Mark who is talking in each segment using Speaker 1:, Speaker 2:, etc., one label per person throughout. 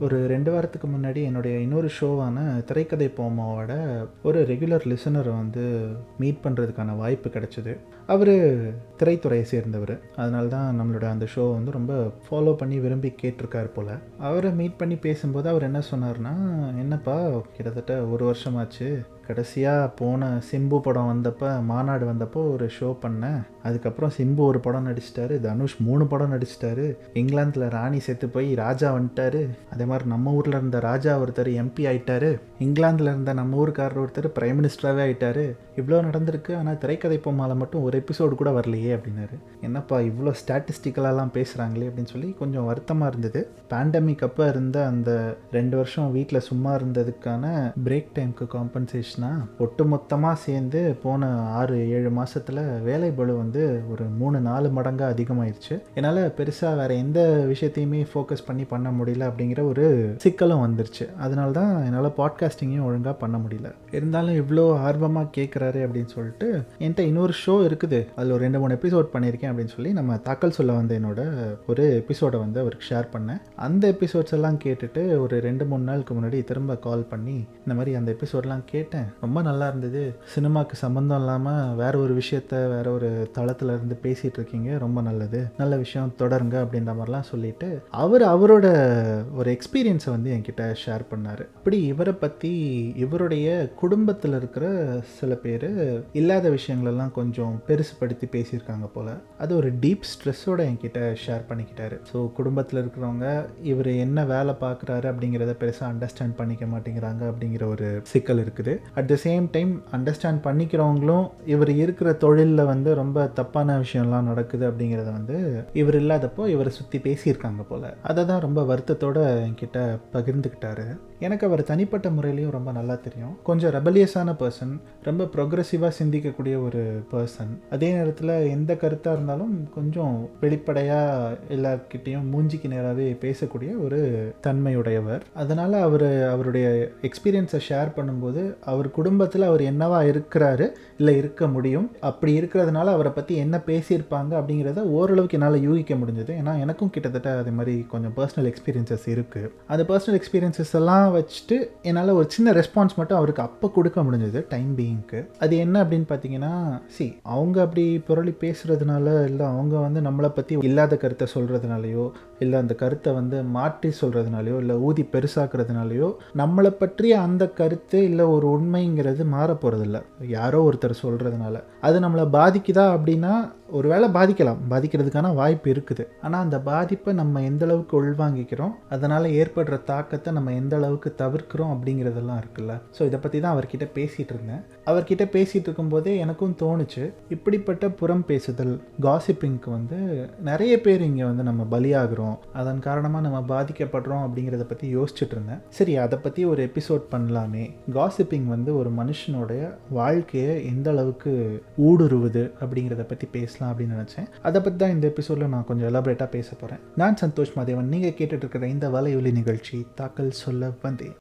Speaker 1: ஒரு ரெண்டு வாரத்துக்கு முன்னாடி என்னுடைய இன்னொரு ஷோவான திரைக்கதை போமாவோட ஒரு ரெகுலர் லிசனரை வந்து மீட் பண்ணுறதுக்கான வாய்ப்பு கிடைச்சிது அவர் திரைத்துறையை சேர்ந்தவர் அதனால தான் நம்மளோட அந்த ஷோ வந்து ரொம்ப ஃபாலோ பண்ணி விரும்பி கேட்டிருக்கார் போல் அவரை மீட் பண்ணி பேசும்போது அவர் என்ன சொன்னார்னா என்னப்பா கிட்டத்தட்ட ஒரு வருஷமாச்சு கடைசியாக போன சிம்பு படம் வந்தப்போ மாநாடு வந்தப்போ ஒரு ஷோ பண்ணேன் அதுக்கப்புறம் சிம்பு ஒரு படம் நடிச்சிட்டாரு தனுஷ் மூணு படம் நடிச்சிட்டாரு இங்கிலாந்தில் ராணி செத்து போய் ராஜா வந்துட்டாரு அதே மாதிரி நம்ம ஊரில் இருந்த ராஜா ஒருத்தர் எம்பி ஆயிட்டாரு இங்கிலாந்தில் இருந்த நம்ம ஊருக்காரர் ஒருத்தர் பிரைம் மினிஸ்டராகவே ஆயிட்டாரு இவ்வளோ நடந்திருக்கு ஆனால் திரைக்கதை பொம்மால மட்டும் ஒரு எபிசோடு கூட வரலையே அப்படின்னாரு என்னப்பா இவ்வளோ ஸ்டாட்டிஸ்டிக்கலாலாம் பேசுகிறாங்களே அப்படின்னு சொல்லி கொஞ்சம் வருத்தமாக இருந்தது பேண்டமிக் அப்போ இருந்த அந்த ரெண்டு வருஷம் வீட்டில் சும்மா இருந்ததுக்கான பிரேக் டைமுக்கு காம்பன்சேஷனாக ஒட்டு மொத்தமாக சேர்ந்து போன ஆறு ஏழு மாதத்தில் வேலை பளு வந்து ஒரு மூணு நாலு மடங்காக அதிகமாயிருச்சு என்னால் பெருசாக வேறு எந்த விஷயத்தையுமே ஃபோக்கஸ் பண்ணி பண்ண முடியல அப்படிங்கிற ஒரு சிக்கலும் வந்துருச்சு அதனால தான் என்னால் பாட்காஸ்டிங்கையும் ஒழுங்காக பண்ண முடியல இருந்தாலும் இவ்வளோ ஆர்வமாக கேட்குறாரு அப்படின்னு சொல்லிட்டு என்கிட்ட இன்னொரு ஷோ இருக்குது அதில் ஒரு ரெண்டு மூணு எபிசோட் பண்ணியிருக்கேன் அப்படின்னு சொல்லி நம்ம தாக்கல் சொல்ல வந்த என்னோட ஒரு எபிசோடை வந்து அவருக்கு ஷேர் பண்ணேன் அந்த எபிசோட்ஸ் எல்லாம் கேட்டுட்டு ஒரு ரெண்டு மூணு நாளுக்கு முன்னாடி திரும்ப கால் பண்ணி இந்த மாதிரி அந்த எபிசோட்லாம் கேட்டேன் ரொம்ப நல்லா இருந்தது சினிமாக்கு சம்மந்தம் இல்லாமல் வேற ஒரு விஷயத்த வேற ஒரு தளத்தில் இருந்து பேசிகிட்டு இருக்கீங்க ரொம்ப நல்லது நல்ல விஷயம் தொடருங்க அப்படின்ற மாதிரிலாம் சொல்லிட்டு அவர் அவரோட ஒரு எக்ஸ்பீரியன்ஸை வந்து என்கிட்ட ஷேர் பண்ணார் அப்படி இவரை பற்றி இவருடைய குடும்பத்தில் இருக்கிற சில பேர் இல்லாத விஷயங்களெல்லாம் கொஞ்சம் பெருசுப்படுத்தி பேசியிருக்காங்க போல் அது ஒரு டீப் ஸ்ட்ரெஸ்ஸோட என்கிட்ட ஷேர் பண்ணிக்கிட்டாரு ஸோ குடும்பத்தில் இருக்கிறவங்க இவர் என்ன வேலை பார்க்குறாரு அப்படிங்கிறத பெருசாக அண்டர்ஸ்டாண்ட் பண்ணிக்க மாட்டேங்கிறாங்க அப்படிங்கிற ஒரு சிக்கல் இருக்குது at the same time understand பண்ணிக்கிறவங்களும் இவர் இருக்கிற தொழிலில் வந்து ரொம்ப தப்பான விஷயம்லாம் நடக்குது அப்படிங்கிறத வந்து இவர் இல்லாதப்போ இவரை சுற்றி பேசியிருக்காங்க போல் அதை தான் ரொம்ப வருத்தத்தோட என்கிட்ட பகிர்ந்துக்கிட்டாரு எனக்கு அவர் தனிப்பட்ட முறையிலையும் ரொம்ப நல்லா தெரியும் கொஞ்சம் ரெபலியஸான பர்சன் ரொம்ப ப்ரொக்ரெசிவாக சிந்திக்கக்கூடிய ஒரு பர்சன் அதே நேரத்தில் எந்த கருத்தாக இருந்தாலும் கொஞ்சம் வெளிப்படையாக எல்லார்கிட்டேயும் மூஞ்சிக்கு நேராகவே பேசக்கூடிய ஒரு தன்மையுடையவர் அதனால் அவர் அவருடைய எக்ஸ்பீரியன்ஸை ஷேர் பண்ணும்போது அவர் குடும்பத்தில் அவர் என்னவா இருக்கிறாரு இல்லை இருக்க முடியும் அப்படி இருக்கிறதுனால அவரை பற்றி என்ன பேசியிருப்பாங்க அப்படிங்கிறத ஓரளவுக்கு என்னால் யூகிக்க முடிஞ்சது ஏன்னா எனக்கும் கிட்டத்தட்ட அதே மாதிரி கொஞ்சம் பர்சனல் எக்ஸ்பீரியன்சஸ் இருக்குது அந்த பர்சனல் எக்ஸ்பீரியன்சஸ் எல்லாம் வச்சுட்டு என்னால் ஒரு சின்ன ரெஸ்பான்ஸ் மட்டும் அவருக்கு அப்போ கொடுக்க முடிஞ்சது டைம் பீயிங்க்கு அது என்ன அப்படின்னு பார்த்தீங்கன்னா சி அவங்க அப்படி புரளி பேசுகிறதுனால இல்லை அவங்க வந்து நம்மளை பற்றி இல்லாத கருத்தை சொல்கிறதுனாலையோ இல்லை அந்த கருத்தை வந்து மாற்றி சொல்கிறதுனாலையோ இல்லை ஊதி பெருசாக்குறதுனாலையோ நம்மளை பற்றிய அந்த கருத்து இல்லை ஒரு உண்மைங்கிறது மாற போகிறதில்ல யாரோ ஒருத்தர் சொல்கிறதுனால அது நம்மளை பாதிக்குதா அப்படின்னா ஒரு வேளை பாதிக்கலாம் பாதிக்கிறதுக்கான வாய்ப்பு இருக்குது ஆனால் அந்த பாதிப்பை நம்ம எந்த அளவுக்கு உள்வாங்கிக்கிறோம் அதனால் ஏற்படுற தாக்கத்தை நம்ம எந்த அளவுக்கு தவிர்க்கிறோம் அப்படிங்கிறதெல்லாம் இருக்குல்ல ஸோ இதை பற்றி தான் அவர்கிட்ட பேசிகிட்டு இருந்தேன் அவர்கிட்ட பேசிகிட்டு இருக்கும்போதே எனக்கும் தோணுச்சு இப்படிப்பட்ட புறம் பேசுதல் காசிப்பிங்க்கு வந்து நிறைய பேர் இங்கே வந்து நம்ம பலியாகிறோம் அதன் காரணமாக நம்ம பாதிக்கப்படுறோம் அப்படிங்கிறத பற்றி யோசிச்சுட்டு இருந்தேன் சரி அதை பற்றி ஒரு எபிசோட் பண்ணலாமே காசிப்பிங் வந்து ஒரு மனுஷனுடைய வாழ்க்கையை எந்த அளவுக்கு ஊடுருவுது அப்படிங்கிறத பற்றி பேசலாம் அப்படின்னு நினச்சேன் அதை பற்றி தான் இந்த எபிசோடில் நான் கொஞ்சம் எலாபரேட்டாக பேச போகிறேன் நான் சந்தோஷ் மாதேவன் நீங்கள் கேட்டுட்டு இருக்கிற இந்த வலையொலி நிகழ்ச்சி தாக்கல் சொல்ல வந்தேன்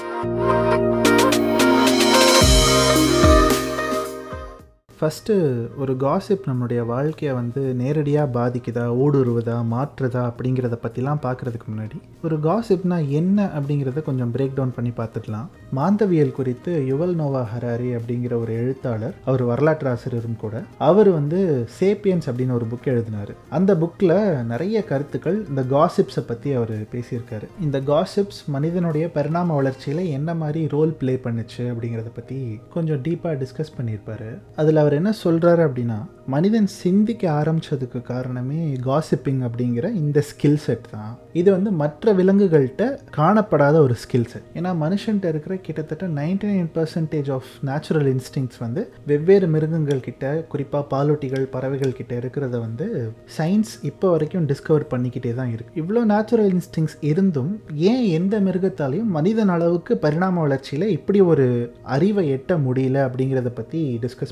Speaker 1: ஃபஸ்ட்டு ஒரு காசிப் நம்மளுடைய வாழ்க்கையை வந்து நேரடியாக பாதிக்குதா ஊடுருவுதா மாற்றுதா அப்படிங்கிறத பற்றிலாம் பார்க்குறதுக்கு முன்னாடி ஒரு காசிப்னா என்ன அப்படிங்கிறத கொஞ்சம் பிரேக் டவுன் பண்ணி பார்த்துக்கலாம் மாந்தவியல் குறித்து யுவல் நோவா ஹராரி அப்படிங்கிற ஒரு எழுத்தாளர் அவர் வரலாற்று ஆசிரியரும் கூட அவர் வந்து சேப்பியன்ஸ் அப்படின்னு ஒரு புக் எழுதினார் அந்த புக்கில் நிறைய கருத்துக்கள் இந்த காசிப்ஸை பற்றி அவர் பேசியிருக்காரு இந்த காசிப்ஸ் மனிதனுடைய பரிணாம வளர்ச்சியில் என்ன மாதிரி ரோல் ப்ளே பண்ணுச்சு அப்படிங்கிறத பற்றி கொஞ்சம் டீப்பாக டிஸ்கஸ் பண்ணியிருப்பாரு அதில் அவர் என்ன சொல்கிறாரு அப்படின்னா மனிதன் சிந்திக்க ஆரம்பித்ததுக்கு காரணமே காசிப்பிங் அப்படிங்கிற இந்த ஸ்கில் செட் தான் இது வந்து மற்ற விலங்குகள்கிட்ட காணப்படாத ஒரு ஸ்கில் செட் ஏன்னா மனுஷன்ட்ட இருக்கிற கிட்டத்தட்ட ninety nine percentage of natural instincts வந்து வெவ்வேறு மிருகங்கள் கிட்ட குறிப்பாக பாலூட்டிகள் பறவைகள் கிட்ட இருக்கிறத வந்து சயின்ஸ் இப்போ வரைக்கும் டிஸ்கவர் பண்ணிக்கிட்டே தான் இருக்கு இவ்வளோ நேச்சுரல் இன்ஸ்டிங்ஸ் இருந்தும் ஏன் எந்த மிருகத்தாலையும் மனிதன் அளவுக்கு பரிணாம வளர்ச்சியில் இப்படி ஒரு அறிவை எட்ட முடியல அப்படிங்கிறத பற்றி டிஸ்கஸ் பண்ணும்போது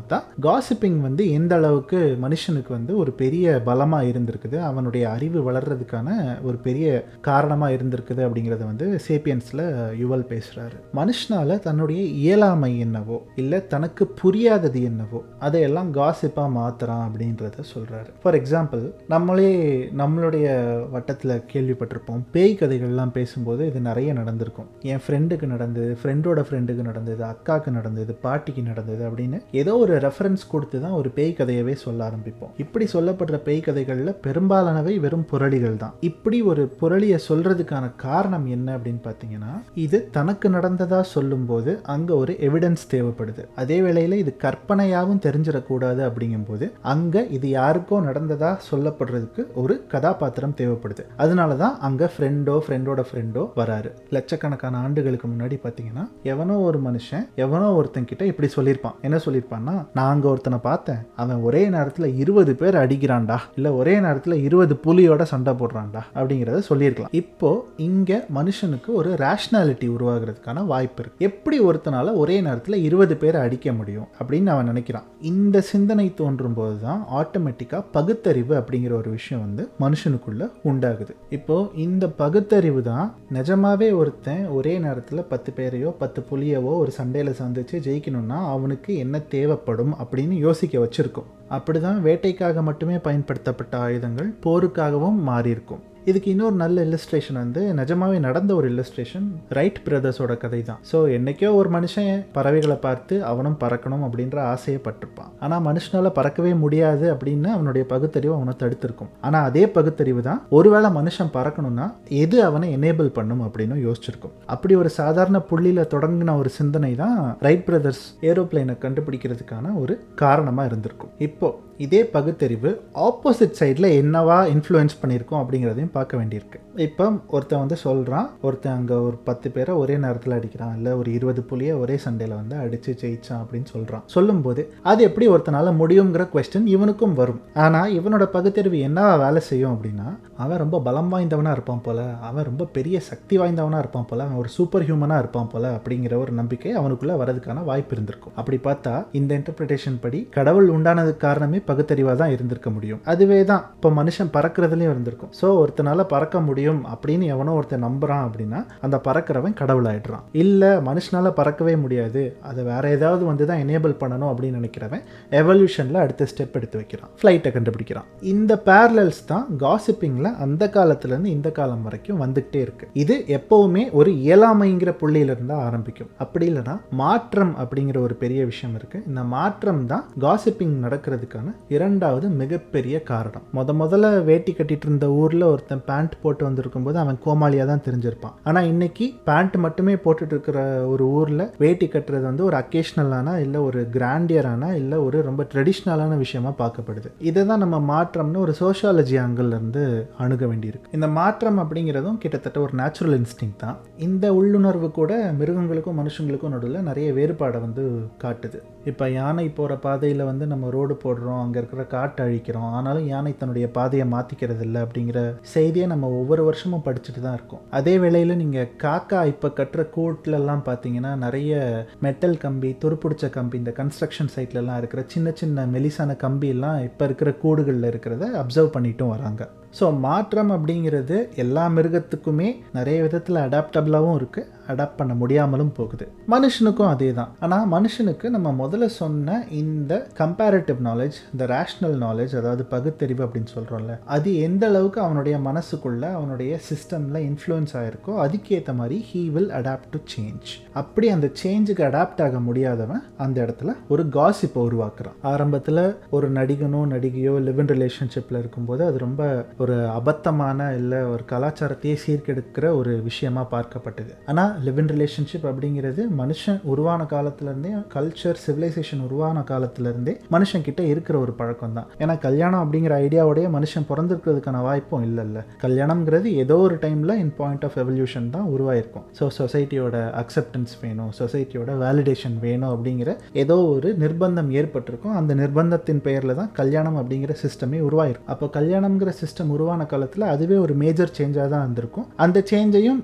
Speaker 1: பார்த்தா காசிப்பிங் வந்து எந்த அளவுக்கு மனுஷனுக்கு வந்து ஒரு பெரிய பலமாக இருந்திருக்குது அவனுடைய அறிவு வளர்றதுக்கான ஒரு பெரிய காரணமாக இருந்திருக்குது அப்படிங்கிறத வந்து சேப்பியன்ஸில் யுவல் பேசுகிறாரு மனுஷனால தன்னுடைய இயலாமை என்னவோ இல்லை தனக்கு புரியாதது என்னவோ அதையெல்லாம் காசிப்பாக மாத்துறான் அப்படின்றத சொல்கிறாரு ஃபார் எக்ஸாம்பிள் நம்மளே நம்மளுடைய வட்டத்தில் கேள்விப்பட்டிருப்போம் பேய் கதைகள்லாம் பேசும்போது இது நிறைய நடந்திருக்கும் என் ஃப்ரெண்டுக்கு நடந்தது ஃப்ரெண்டோட ஃப்ரெண்டுக்கு நடந்தது அக்காவுக்கு நடந்தது பாட்டிக்கு நடந்தது அப்படின்னு ஏதோ ஒரு ரெஃபரன்ஸ் கொடுத்து தான் ஒரு பேய் கதையவே சொல்ல ஆரம்பிப்போம் இப்படி சொல்லப்படுற பேய் கதைகளில் பெரும்பாலானவை வெறும் புரளிகள் தான் இப்படி ஒரு புரளியை சொல்றதுக்கான காரணம் என்ன அப்படின்னு பார்த்தீங்கன்னா இது தனக்கு நடந்ததா சொல்லும்போது அங்கே ஒரு எவிடன்ஸ் தேவைப்படுது அதே வேளையில் இது கற்பனையாகவும் தெரிஞ்சிடக்கூடாது அப்படிங்கும்போது அங்கே இது யாருக்கோ நடந்ததா சொல்லப்படுறதுக்கு ஒரு கதாபாத்திரம் தேவைப்படுது அதனால தான் அங்கே ஃப்ரெண்டோ ஃப்ரெண்டோட ஃப்ரெண்டோ வராரு லட்சக்கணக்கான ஆண்டுகளுக்கு முன்னாடி பார்த்தீங்கன்னா எவனோ ஒரு மனுஷன் எவனோ ஒருத்தன் கிட்ட இப்படி சொல்லியிருப்பான் என்ன சொல்லியிருப்பான்னா நான் அங்கே ஒருத்தனை பார்த்தேன் அவன் ஒரே நேரத்தில் இருபது பேர் அடிக்கிறான்டா இல்லை ஒரே நேரத்தில் இருபது புலியோட சண்டை போடுறான்டா அப்படிங்கிறத சொல்லியிருக்கலாம் இப்போ இங்கே மனுஷனுக்கு ஒரு ரேஷ்னாலிட்டி உருவாகிறதுக்கான வாய்ப்பு இருக்கு எப்படி ஒருத்தனால ஒரே நேரத்தில் இருபது பேரை அடிக்க முடியும் அப்படின்னு அவன் நினைக்கிறான் இந்த சிந்தனை தோன்றும் போது தான் ஆட்டோமேட்டிக்காக பகுத்தறிவு அப்படிங்கிற ஒரு விஷயம் வந்து மனுஷனுக்குள்ள உண்டாகுது இப்போ இந்த பகுத்தறிவு தான் நிஜமாவே ஒருத்தன் ஒரே நேரத்தில் பத்து பேரையோ பத்து புலியவோ ஒரு சண்டையில் சந்திச்சு ஜெயிக்கணும்னா அவனுக்கு என்ன தேவைப்படும் அப்படின்னு யோசிக்க வச்சிருக்கும் அப்படிதான் வேட்டைக்காக மட்டுமே பயன்படுத்தப்பட்ட ஆயுதங்கள் போருக்காகவும் மாறியிருக்கும் இதுக்கு இன்னொரு நல்ல இல்லஸ்ட்ரேஷன் வந்து நிஜமாவே நடந்த ஒரு இல்லஸ்ட்ரேஷன் ரைட் பிரதர்ஸோட கதை தான் ஸோ என்னைக்கோ ஒரு மனுஷன் பறவைகளை பார்த்து அவனும் பறக்கணும் அப்படின்ற ஆசையை பட்டிருப்பான் ஆனால் மனுஷனால பறக்கவே முடியாது அப்படின்னு அவனுடைய பகுத்தறிவு அவனை தடுத்திருக்கும் ஆனால் அதே பகுத்தறிவு தான் ஒருவேளை மனுஷன் பறக்கணும்னா எது அவனை எனேபிள் பண்ணும் அப்படின்னு யோசிச்சிருக்கும் அப்படி ஒரு சாதாரண புள்ளியில் தொடங்கின ஒரு சிந்தனை தான் ரைட் பிரதர்ஸ் ஏரோப்ளைனை கண்டுபிடிக்கிறதுக்கான ஒரு காரணமாக இருந்திருக்கும் இப்போ இதே பகுத்தறிவு ஆப்போசிட் சைடில் என்னவா இன்ஃப்ளூயன்ஸ் பண்ணியிருக்கோம் அப்படிங்கிறதையும் பார்க்க வேண்டியிருக்கு இப்போ ஒருத்தன் வந்து சொல்கிறான் ஒருத்தன் அங்கே ஒரு பத்து பேரை ஒரே நேரத்தில் அடிக்கிறான் இல்லை ஒரு இருபது புள்ளியை ஒரே சண்டையில் வந்து அடித்து ஜெயிச்சான் அப்படின்னு சொல்கிறான் சொல்லும்போது அது எப்படி ஒருத்தனால முடியுங்கிற கொஸ்டின் இவனுக்கும் வரும் ஆனால் இவனோட பகுத்தறிவு என்னவா வேலை செய்யும் அப்படின்னா அவன் ரொம்ப பலம் வாய்ந்தவனாக இருப்பான் போல அவன் ரொம்ப பெரிய சக்தி வாய்ந்தவனாக இருப்பான் போல அவன் ஒரு சூப்பர் ஹியூமனாக இருப்பான் போல அப்படிங்கிற ஒரு நம்பிக்கை அவனுக்குள்ளே வரதுக்கான வாய்ப்பு இருந்திருக்கும் அப்படி பார்த்தா இந்த இன்டர்பிரிட்டேஷன் படி கடவுள் உண்டானதுக்கு காரணமே பகுத்தறிவாக தான் இருந்திருக்க முடியும் அதுவே தான் இப்போ மனுஷன் பறக்கிறதுலையும் இருந்திருக்கும் ஸோ ஒருத்தனால பறக்க முடியும் அப்படின்னு எவனோ ஒருத்தன் நம்புறான் அப்படின்னா அந்த பறக்கிறவன் கடவுளாயிடுறான் இல்லை மனுஷனால பறக்கவே முடியாது அதை வேற ஏதாவது வந்து தான் எனேபிள் பண்ணணும் அப்படின்னு நினைக்கிறவன் எவல்யூஷனில் அடுத்த ஸ்டெப் எடுத்து வைக்கிறான் ஃப்ளைட்டை கண்டுபிடிக்கிறான் இந்த பேரலல்ஸ் தான் காசிப்பிங்கில் அந்த காலத்துலேருந்து இந்த காலம் வரைக்கும் வந்துகிட்டே இருக்கு இது எப்பவுமே ஒரு இயலாமைங்கிற புள்ளியிலிருந்து தான் ஆரம்பிக்கும் அப்படி இல்லைன்னா மாற்றம் அப்படிங்கிற ஒரு பெரிய விஷயம் இருக்கு இந்த மாற்றம் தான் காசிப்பிங் நடக்கிறதுக்கான இரண்டாவது மிகப்பெரிய காரணம் முத முதல்ல வேட்டி கட்டிட்டு இருந்த ஊரில் ஒருத்தன் பேண்ட் போட்டு வந்திருக்கும் போது அவன் கோமாளியாக தான் தெரிஞ்சிருப்பான் ஆனால் இன்னைக்கு பேண்ட் மட்டுமே போட்டுட்டு இருக்கிற ஒரு ஊரில் வேட்டி கட்டுறது வந்து ஒரு அக்கேஷ்னலான இல்லை ஒரு கிராண்டியரான இல்லை ஒரு ரொம்ப ட்ரெடிஷ்னலான விஷயமா பார்க்கப்படுது இதை தான் நம்ம மாற்றம்னு ஒரு சோஷியாலஜி ஆங்கிள் இருந்து அணுக வேண்டியிருக்கு இந்த மாற்றம் அப்படிங்கிறதும் கிட்டத்தட்ட ஒரு நேச்சுரல் இன்ஸ்டிங் தான் இந்த உள்ளுணர்வு கூட மிருகங்களுக்கும் மனுஷங்களுக்கும் நடுவில் நிறைய வேறுபாடை வந்து காட்டுது இப்போ யானை போகிற பாதையில் வந்து நம்ம ரோடு போடுறோம் அங்கே இருக்கிற காட்டை அழிக்கிறோம் ஆனாலும் யானை தன்னுடைய பாதையை மாற்றிக்கிறது இல்லை அப்படிங்கிற செய்தியை நம்ம ஒவ்வொரு வருஷமும் படிச்சுட்டு தான் இருக்கோம் அதே வேளையில் நீங்கள் காக்கா இப்போ கட்டுற கூட்டிலலாம் பார்த்தீங்கன்னா நிறைய மெட்டல் கம்பி துருப்பிடிச்ச கம்பி இந்த கன்ஸ்ட்ரக்ஷன் சைட்லலாம் இருக்கிற சின்ன சின்ன மெலிசான கம்பியெல்லாம் இப்போ இருக்கிற கூடுகளில் இருக்கிறத அப்சர்வ் பண்ணிட்டும் வராங்க ஸோ மாற்றம் அப்படிங்கிறது எல்லா மிருகத்துக்குமே நிறைய விதத்தில் அடாப்டபிளாகவும் இருக்குது அடாப்ட் பண்ண முடியாமலும் போகுது மனுஷனுக்கும் அதே தான் ஆனால் மனுஷனுக்கு நம்ம முதல்ல சொன்ன இந்த கம்பேரிட்டிவ் நாலேஜ் இந்த ரேஷ்னல் நாலேஜ் அதாவது பகுத்தறிவு அப்படின்னு சொல்கிறோம்ல அது எந்த அளவுக்கு அவனுடைய மனசுக்குள்ள அவனுடைய சிஸ்டமில் இன்ஃப்ளூயன்ஸ் ஆகிருக்கோ அதுக்கேற்ற மாதிரி he will adapt to change அப்படி அந்த சேஞ்சுக்கு அடாப்ட் ஆக முடியாதவன் அந்த இடத்துல ஒரு காசிப்பை உருவாக்குறான் ஆரம்பத்தில் ஒரு நடிகனோ நடிகையோ லிவ் இன் ரிலேஷன்ஷிப்பில் இருக்கும்போது அது ரொம்ப ஒரு அபத்தமான இல்லை ஒரு கலாச்சாரத்தையே சீர்கெடுக்கிற ஒரு விஷயமா பார்க்கப்பட்டது ஆனால் லிவ் இன் ரிலேஷன்ஷிப் அப்படிங்கிறது மனுஷன் உருவான காலத்துலேருந்தே கல்ச்சர் சிவிலைசேஷன் உருவான காலத்துலேருந்தே மனுஷன் கிட்ட இருக்கிற ஒரு பழக்கம் தான் ஏன்னா கல்யாணம் அப்படிங்கிற ஐடியாவோடய மனுஷன் பிறந்திருக்கிறதுக்கான வாய்ப்பும் இல்லைல்ல கல்யாணம்ங்கிறது ஏதோ ஒரு டைமில் இன் பாயிண்ட் ஆஃப் எவல்யூஷன் தான் உருவாயிருக்கும் ஸோ சொசைட்டியோட அக்செப்டன்ஸ் வேணும் சொசைட்டியோட வேலிடேஷன் வேணும் அப்படிங்கிற ஏதோ ஒரு நிர்பந்தம் ஏற்பட்டிருக்கும் அந்த நிர்பந்தத்தின் பெயரில் தான் கல்யாணம் அப்படிங்கிற சிஸ்டமே உருவாயிருக்கும் அப்போ கல்யாணம்ங்கிற சிஸ்டம் உருவான காலத்தில் அதுவே ஒரு மேஜர் சேஞ்சாக தான் இருந்திருக்கும் அந்த சேஞ்சையும் அப்போ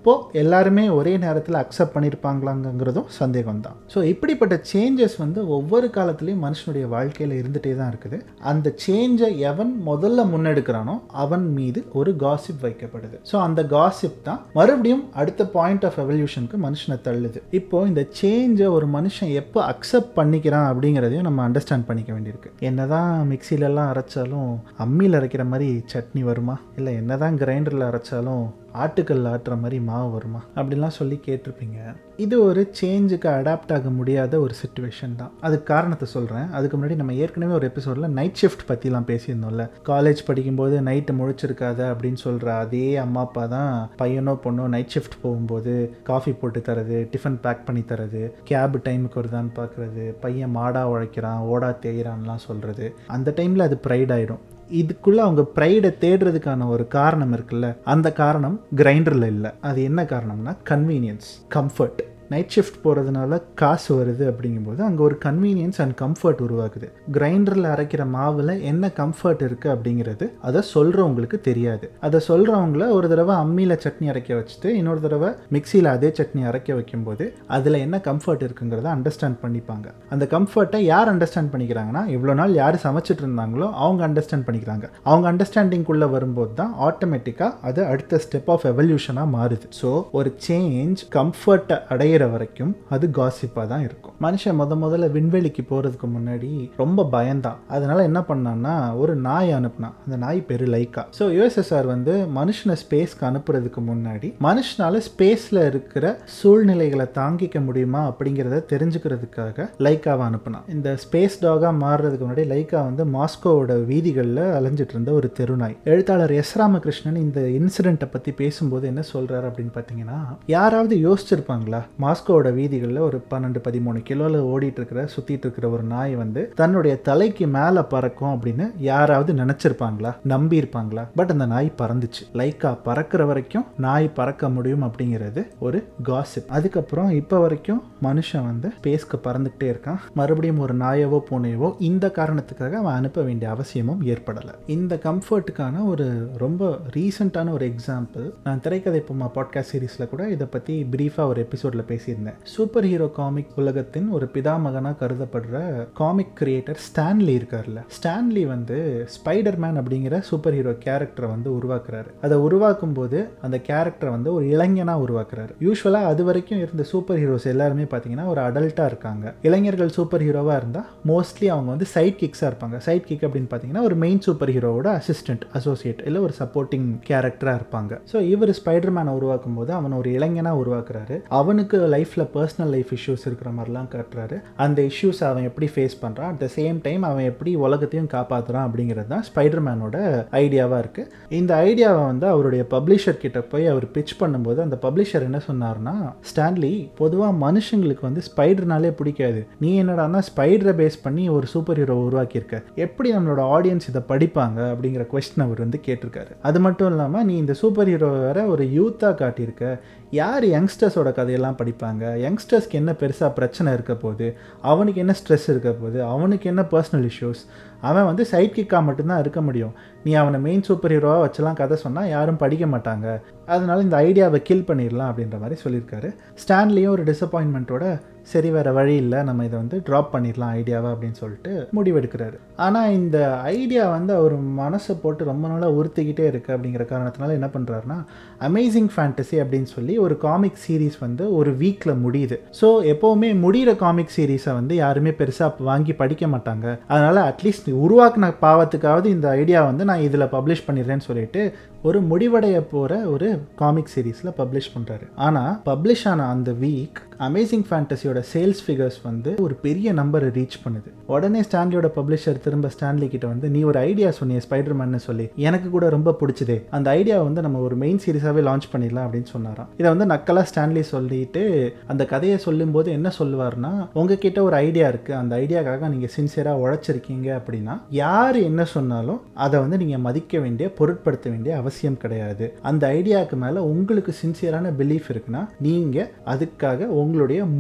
Speaker 1: அப்போ எல்லாருமே ஒரே நேரத்தில் அக்செப்ட் பண்ணியிருப்பாங்களாங்கிறதும் சந்தேகம் தான் ஸோ இப்படிப்பட்ட சேஞ்சஸ் வந்து ஒவ்வொரு காலத்துலேயும் மனுஷனுடைய வாழ்க்கையில் இருந்துகிட்டே தான் இருக்குது அந்த சேஞ்சை எவன் முதல்ல முன்னெடுக்கிறானோ அவன் மீது ஒரு காசிப் வைக்கப்படுது ஸோ அந்த காசிப் தான் மறுபடியும் அடுத்த பாயிண்ட் ஆஃப் எவல்யூஷனுக்கு மனுஷனை தள்ளுது இப்போ இந்த சேஞ்சை ஒரு மனுஷன் எப்போ அக்செப்ட் பண்ணிக்கிறான் அப்படிங்கிறதையும் நம்ம அண்டர்ஸ்டாண்ட் பண்ணிக்க வேண்டியிருக்கு என்னதான் மிக்சிலெல்லாம் அரைச்சாலும் அம்மியில் அரைக்கிற மாதிரி சட்னி வருமா இல்லை என்னதான் கிரைண்டரில் அரைச்சாலும் ஆட்டுக்கல் ஆட்டுற மாதிரி மாவு வருமா அப்படிலாம் சொல்லி கேட்டிருப்பீங்க இது ஒரு சேஞ்சுக்கு அடாப்ட் ஆக முடியாத ஒரு சுச்சுவேஷன் தான் அதுக்கு காரணத்தை சொல்கிறேன் அதுக்கு முன்னாடி நம்ம ஏற்கனவே ஒரு எபிசோடில் நைட் ஷிஃப்ட் பற்றிலாம் பேசியிருந்தோம்ல காலேஜ் படிக்கும்போது நைட்டு முழிச்சிருக்காத அப்படின்னு சொல்கிற அதே அம்மா அப்பா தான் பையனோ பொண்ணோ நைட் ஷிஃப்ட் போகும்போது காஃபி போட்டு தரது டிஃபன் பேக் பண்ணி தரது கேப் டைமுக்கு வருதான்னு பார்க்குறது பையன் மாடா உழைக்கிறான் ஓடா தேயிறான்லாம் சொல்கிறது அந்த டைமில் அது ப்ரைட் ஆகிடும் இதுக்குள்ளே அவங்க ப்ரைடை தேடுறதுக்கான ஒரு காரணம் இருக்குல்ல அந்த காரணம் கிரைண்டரில் இல்லை அது என்ன காரணம்னா கன்வீனியன்ஸ் கம்ஃபர்ட் நைட் ஷிஃப்ட் போகிறதுனால காசு வருது அப்படிங்கும்போது அங்கே ஒரு கன்வீனியன்ஸ் அண்ட் கம்ஃபர்ட் உருவாக்குது கிரைண்டரில் அரைக்கிற மாவில் என்ன கம்ஃபர்ட் இருக்குது அப்படிங்கிறது அதை சொல்கிறவங்களுக்கு தெரியாது அதை சொல்கிறவங்கள ஒரு தடவை அம்மியில் சட்னி அரைக்க வச்சுட்டு இன்னொரு தடவை மிக்சியில் அதே சட்னி அரைக்க வைக்கும்போது அதில் என்ன கம்ஃபர்ட் இருக்குங்கிறத அண்டர்ஸ்டாண்ட் பண்ணிப்பாங்க அந்த கம்ஃபர்ட்டை யார் அண்டர்ஸ்டாண்ட் பண்ணிக்கிறாங்கன்னா இவ்வளோ நாள் யார் சமைச்சிட்டு இருந்தாங்களோ அவங்க அண்டர்ஸ்டாண்ட் பண்ணிக்கிறாங்க அவங்க அண்டர்ஸ்டாண்டிங்குள்ளே வரும்போது தான் ஆட்டோமேட்டிக்காக அது அடுத்த ஸ்டெப் ஆஃப் எவல்யூஷனாக மாறுது ஸோ ஒரு சேஞ்ச் கம்ஃபர்ட்டை அடையிற வரைக்கும் அது காசிப்பாக தான் இருக்கும் மனுஷன் முத முதல்ல விண்வெளிக்கு போகிறதுக்கு முன்னாடி ரொம்ப பயந்தான் அதனால என்ன பண்ணான்னா ஒரு நாய் அனுப்புனான் அந்த நாய் பேர் லைக்கா ஸோ யுஎஸ்எஸ்ஆர் வந்து மனுஷனை ஸ்பேஸ்க்கு அனுப்புறதுக்கு முன்னாடி மனுஷனால ஸ்பேஸில் இருக்கிற சூழ்நிலைகளை தாங்கிக்க முடியுமா அப்படிங்கிறத தெரிஞ்சுக்கிறதுக்காக லைக்காவை அனுப்புனான் இந்த ஸ்பேஸ் டாகாக மாறுறதுக்கு முன்னாடி லைக்கா வந்து மாஸ்கோவோட வீதிகளில் அலைஞ்சிட்டு இருந்த ஒரு தெருநாய் எழுத்தாளர் எஸ் ராமகிருஷ்ணன் இந்த இன்சிடெண்ட்டை பற்றி பேசும்போது என்ன சொல்கிறாரு அப்படின்னு பார்த்தீங்கன்னா யாராவது யோசிச்சிருப்பாங்களா மாஸ்கோவோட வீதிகளில் ஒரு பன்னெண்டு பதிமூணு கிலோவில் ஓடிட்டு இருக்கிற சுற்றிட்டு இருக்கிற ஒரு நாய் வந்து தன்னுடைய தலைக்கு மேலே பறக்கும் அப்படின்னு யாராவது நினச்சிருப்பாங்களா நம்பி இருப்பாங்களா பட் அந்த நாய் பறந்துச்சு லைக்கா பறக்கிற வரைக்கும் நாய் பறக்க முடியும் அப்படிங்கிறது ஒரு காசிப் அதுக்கப்புறம் இப்போ வரைக்கும் மனுஷன் வந்து ஸ்பேஸ்க்கு பறந்துக்கிட்டே இருக்கான் மறுபடியும் ஒரு நாயவோ பூனையவோ இந்த காரணத்துக்காக அவன் அனுப்ப வேண்டிய அவசியமும் ஏற்படலை இந்த கம்ஃபர்ட்டுக்கான ஒரு ரொம்ப ரீசெண்டான ஒரு எக்ஸாம்பிள் நான் திரைக்கதை பொம்மா பாட்காஸ்ட் சீரீஸில் கூட இதை பற்றி ப்ரீஃபாக ஒரு எபிசோடில் பேசியிருந்தேன் சூப்பர் ஹீரோ காமிக் உலகத்தின் ஒரு பிதாமகனாக கருதப்படுற காமிக் கிரியேட்டர் ஸ்டான்லி இருக்கார்ல ஸ்டான்லி வந்து ஸ்பைடர் மேன் அப்படிங்கிற சூப்பர் ஹீரோ கேரக்டரை வந்து உருவாக்குறாரு அதை உருவாக்கும் போது அந்த கேரக்டரை வந்து ஒரு இளைஞனாக உருவாக்குறாரு யூஸ்வலாக அது வரைக்கும் இருந்த சூப்பர் ஹீரோஸ் எல்லாருமே பார்த்தீங்கன்னா ஒரு அடல்ட்டாக இருக்காங்க இளைஞர்கள் சூப்பர் ஹீரோவாக இருந்தால் மோஸ்ட்லி அவங்க வந்து சைட் கிக்ஸாக இருப்பாங்க சைட் கிக் அப்படின்னு பார்த்தீங்கன்னா ஒரு மெயின் சூப்பர் ஹீரோவோட அசிஸ்டன்ட் அசோசியேட் இல்லை ஒரு சப்போர்ட்டிங் கேரக்டராக இருப்பாங்க ஸோ இவர் ஸ்பைடர் மேனை உருவாக்கும் போது அவன் ஒரு இளைஞனாக உருவாக்குறாரு அவனுக்கு லைஃப்பில் பர்சனல் லைஃப் இஷ்யூஸ் இருக்கிற மாதிரிலாம் காட்டுறாரு அந்த இஷ்யூஸ் அவன் எப்படி ஃபேஸ் பண்ணுறான் அட் த சேம் டைம் அவன் எப்படி உலகத்தையும் காப்பாற்றுறான் அப்படிங்கிறது தான் ஸ்பைடர் மேனோட ஐடியாவாக இருக்குது இந்த ஐடியாவை வந்து அவருடைய பப்ளிஷர் கிட்ட போய் அவர் பிச் பண்ணும்போது அந்த பப்ளிஷர் என்ன சொன்னார்னா ஸ்டான்லி பொதுவாக மனுஷங்களுக்கு வந்து ஸ்பைடர்னாலே பிடிக்காது நீ என்னடானா ஸ்பைடரை பேஸ் பண்ணி ஒரு சூப்பர் ஹீரோ உருவாக்கியிருக்க எப்படி நம்மளோட ஆடியன்ஸ் இதை படிப்பாங்க அப்படிங்கிற கொஸ்டின் அவர் வந்து கேட்டிருக்காரு அது மட்டும் இல்லாமல் நீ இந்த சூப்பர் ஹீரோ வேற ஒரு யூத்தாக காட்டியிருக்க யார் யங்ஸ்டர்ஸோட கதையெல்லாம் படிப்பாங்க யங்ஸ்டர்ஸ்க்கு என்ன பெருசாக பிரச்சனை இருக்க போகுது அவனுக்கு என்ன ஸ்ட்ரெஸ் இருக்க போகுது அவனுக்கு என்ன பர்சனல் இஷ்யூஸ் அவன் வந்து சைட் கிக்காக மட்டும்தான் இருக்க முடியும் நீ அவனை மெயின் சூப்பர் ஹீரோவாக வச்செல்லாம் கதை சொன்னால் யாரும் படிக்க மாட்டாங்க அதனால இந்த ஐடியாவை கில் பண்ணிடலாம் அப்படின்ற மாதிரி சொல்லியிருக்காரு ஸ்டான்லியும் ஒரு டிசப்பாயின்மெண்ட்டோட சரி வேறு வழி இல்லை நம்ம இதை வந்து ட்ராப் பண்ணிடலாம் ஐடியாவை அப்படின்னு சொல்லிட்டு முடிவெடுக்கிறாரு ஆனால் இந்த ஐடியா வந்து அவர் மனசை போட்டு ரொம்ப நாளாக உறுத்திக்கிட்டே இருக்குது அப்படிங்கிற காரணத்தினால என்ன பண்ணுறாருனா அமேசிங் ஃபேண்டசி அப்படின்னு சொல்லி ஒரு காமிக் சீரீஸ் வந்து ஒரு வீக்கில் முடியுது ஸோ எப்போவுமே முடிகிற காமிக் சீரீஸை வந்து யாருமே பெருசாக வாங்கி படிக்க மாட்டாங்க அதனால் அட்லீஸ்ட் உருவாக்கின பாவத்துக்காவது இந்த ஐடியா வந்து நான் இதில் பப்ளிஷ் பண்ணிடுறேன்னு சொல்லிட்டு ஒரு முடிவடைய போகிற ஒரு காமிக் சீரீஸில் பப்ளிஷ் பண்ணுறாரு ஆனால் பப்ளிஷ் ஆன அந்த வீக் அமேசிங் ஃபேண்டசியோட சேல்ஸ் ஃபிகர்ஸ் வந்து ஒரு பெரிய நம்பரை ரீச் பண்ணுது உடனே ஸ்டான்லியோட பப்ளிஷர் திரும்ப ஸ்டான்லி கிட்ட வந்து நீ ஒரு ஐடியா சொன்னிய ஸ்பைடர் மேன்னு சொல்லி எனக்கு கூட ரொம்ப பிடிச்சதே அந்த ஐடியாவை வந்து நம்ம ஒரு மெயின் சீரிஸாகவே லான்ச் பண்ணிடலாம் அப்படின்னு சொன்னாராம் இதை வந்து நக்கலாக ஸ்டான்லி சொல்லிட்டு அந்த கதையை சொல்லும்போது என்ன சொல்லுவார்னா உங்ககிட்ட ஒரு ஐடியா இருக்குது அந்த ஐடியாக்காக நீங்கள் சின்சியராக உழைச்சிருக்கீங்க அப்படின்னா யார் என்ன சொன்னாலும் அதை வந்து நீங்கள் மதிக்க வேண்டிய பொருட்படுத்த வேண்டிய அவசியம் கிடையாது அந்த ஐடியாவுக்கு மேலே உங்களுக்கு சின்சியரான பிலீஃப் இருக்குன்னா நீங்கள் அதுக்காக உங்களுடைய முழு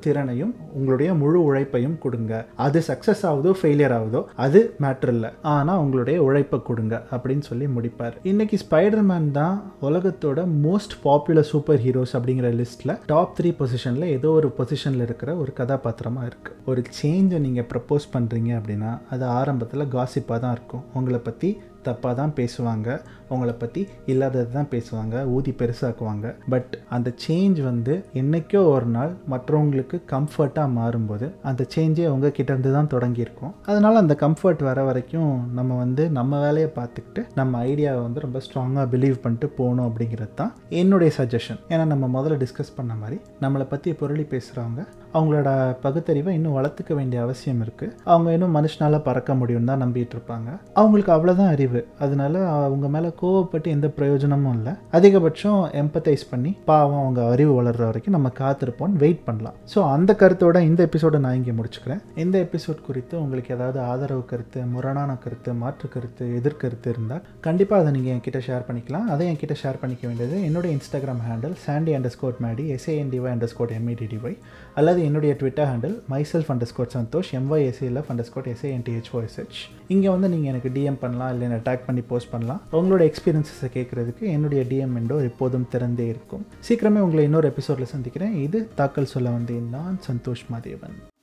Speaker 1: திறனையும் உங்களுடைய முழு உழைப்பையும் கொடுங்க அது சக்ஸஸ் ஆகுதோ ஃபெயிலியர் ஆகுதோ அது மேட்ரு இல்லை ஆனால் உங்களுடைய உழைப்பை கொடுங்க அப்படின்னு சொல்லி முடிப்பார் இன்னைக்கு ஸ்பைடர்மேன் தான் உலகத்தோட மோஸ்ட் பாப்புலர் சூப்பர் ஹீரோஸ் அப்படிங்கிற லிஸ்ட்டில் டாப் த்ரீ பொசிஷனில் ஏதோ ஒரு பொசிஷனில் இருக்கிற ஒரு கதாபாத்திரமாக இருக்குது ஒரு சேஞ்சை நீங்கள் ப்ரப்போஸ் பண்ணுறீங்க அப்படின்னா அது ஆரம்பத்தில் காசிப்பாக தான் இருக்கும் உங்களை பற்றி தப்பாக தான் பேசுவாங்க உங்களை பற்றி இல்லாதது தான் பேசுவாங்க ஊதி பெருசாக்குவாங்க பட் அந்த சேஞ்ச் வந்து என்றைக்கோ ஒரு நாள் மற்றவங்களுக்கு கம்ஃபர்ட்டாக மாறும்போது அந்த சேஞ்சே உங்கள் கிட்டேருந்து தான் தொடங்கியிருக்கும் அதனால் அந்த கம்ஃபர்ட் வர வரைக்கும் நம்ம வந்து நம்ம வேலையை பார்த்துக்கிட்டு நம்ம ஐடியாவை வந்து ரொம்ப ஸ்ட்ராங்காக பிலீவ் பண்ணிட்டு போகணும் அப்படிங்கிறது தான் என்னுடைய சஜஷன் ஏன்னா நம்ம முதல்ல டிஸ்கஸ் பண்ண மாதிரி நம்மளை பற்றி பொருளி பேசுகிறவங்க அவங்களோட பகுத்தறிவை இன்னும் வளர்த்துக்க வேண்டிய அவசியம் இருக்குது அவங்க இன்னும் மனுஷனால் பறக்க முடியும்னு தான் நம்பிட்டு இருப்பாங்க அவங்களுக்கு அவ்வளோதான் அறிவு அதனால அவங்க மேலே கோவப்பட்டு எந்த பிரயோஜனமும் இல்லை அதிகபட்சம் எம்பத்தைஸ் பண்ணி பாவம் அவங்க அறிவு வளர்கிற வரைக்கும் நம்ம காத்திருப்போம் வெயிட் பண்ணலாம் ஸோ அந்த கருத்தோட இந்த எபிசோடை நான் இங்கே முடிச்சுக்கிறேன் இந்த எபிசோட் குறித்து உங்களுக்கு ஏதாவது ஆதரவு கருத்து முரணான கருத்து மாற்று கருத்து எதிர்கருத்து இருந்தால் கண்டிப்பாக அதை நீங்கள் என்கிட்ட ஷேர் பண்ணிக்கலாம் அதை என்கிட்ட ஷேர் பண்ணிக்க வேண்டியது என்னுடைய Instagram handle Chandy under squad Maddy SANDY under squad எம்இடிடிஒய் அல்லது என்னுடைய Twitter handle myself under squad Santhosh எம்ஒய்எஸ்ஏஎல்எஃப் under squad எஸ்ஏஎன்டிஹெச்ஓஎஸ்ஹெச் இங்கே வந்து நீங்கள் எனக்கு டிஎம் பண்ணலாம் இல்லை என்ன டேக் பண்ணி போஸ்ட் பண்ணலாம் உங்களோட எக்ஸ்பீரியன்ஸஸை கேட்குறதுக்கு என்னுடைய டிஎம் விண்டோ எப்போதும் திறந்தே இருக்கும் சீக்கிரமே உங்களை இன்னொரு எபிசோடில் சந்திக்கிறேன் இது தாக்கல் சொல்ல வந்தேன் நான் சந்தோஷ் மாதேவன்